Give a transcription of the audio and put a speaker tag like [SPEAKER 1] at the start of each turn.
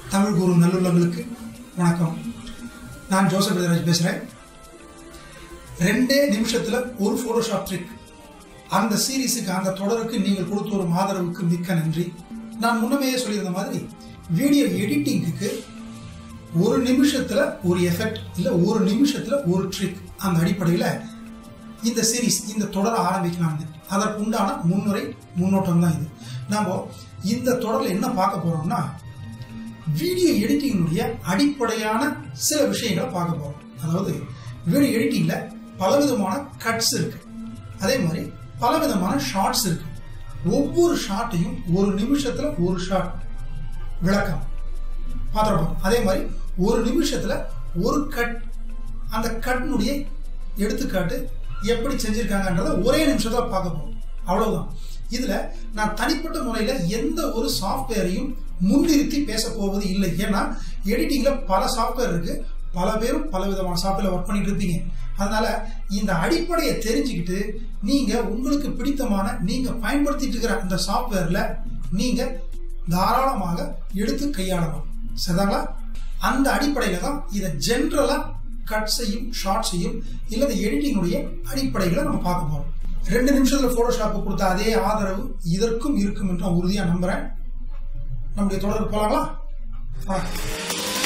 [SPEAKER 1] தமிழ் குரு நல்லுள்ளங்களுக்கு வணக்கம் நான் ஜோசப் விதராஜ் பேசுகிறேன் ரெண்டே நிமிஷத்தில் ஒரு ஃபோட்டோஷாப் ட்ரிக் அந்த சீரீஸுக்கு அந்த தொடருக்கு நீங்கள் கொடுத்து வரும் ஆதரவுக்கு மிக்க நன்றி நான் முன்னமே சொல்லியிருந்த மாதிரி வீடியோ எடிட்டிங்க்கு ஒரு நிமிஷத்தில் ஒரு எஃபெக்ட் இல்லை ஒரு நிமிஷத்தில் ஒரு ட்ரிக் அந்த அடிப்படையில் இந்த சீரீஸ் இந்த தொடரை ஆரம்பிக்கலாம் அதற்கு உண்டான முன்னுரை முன்னோட்டம் தான் இது நாம இந்த தொடரில் என்ன பார்க்க போறோம்னா வீடியோ எடிட்டிங்கினுடைய அடிப்படையான சில விஷயங்களை பார்க்க போறோம் அதாவது வீடியோ எடிட்டிங்ல பலவிதமான கட்ஸ் இருக்கு அதே மாதிரி பலவிதமான ஷார்ட்ஸ் இருக்கு ஒவ்வொரு ஷாட்டையும் ஒரு நிமிஷத்துல ஒரு ஷாட் விளக்கம் பார்த்துருப்போம் அதே மாதிரி ஒரு நிமிஷத்துல ஒரு கட் அந்த கட்னுடைய எடுத்துக்காட்டு எப்படி செஞ்சிருக்காங்கன்றத ஒரே நிமிஷத்துல பார்க்க போறோம் அவ்வளவுதான் இதுல நான் தனிப்பட்ட முறையில எந்த ஒரு சாஃப்ட்வேரையும் முன்னிறுத்தி பேச போவது இல்லை ஏன்னா எடிட்டிங்ல பல சாஃப்ட்வேர் இருக்கு பல பேரும் பல விதமான சாஃப்ட்வேர்ல ஒர்க் பண்ணிட்டு இருப்பீங்க அதனால இந்த அடிப்படையை தெரிஞ்சுக்கிட்டு நீங்க உங்களுக்கு பிடித்தமான நீங்க பயன்படுத்திட்டு இருக்கிற அந்த சாஃப்ட்வேர்ல நீங்க தாராளமாக எடுத்து கையாளலாம் சரிதாங்களா அந்த அடிப்படையில தான் இதை ஜென்ரலா கட்ஸையும் ஷார்ட்ஸையும் இல்லது எடிட்டிங்குடைய அடிப்படைகளை நம்ம பார்க்க போறோம் ரெண்டு நிமிஷத்துல போட்டோஷாப் கொடுத்த அதே ஆதரவு இதற்கும் இருக்கும் என்று நான் உறுதியா நம்புறேன் நம்முடைய தொடர்பு போலாங்களா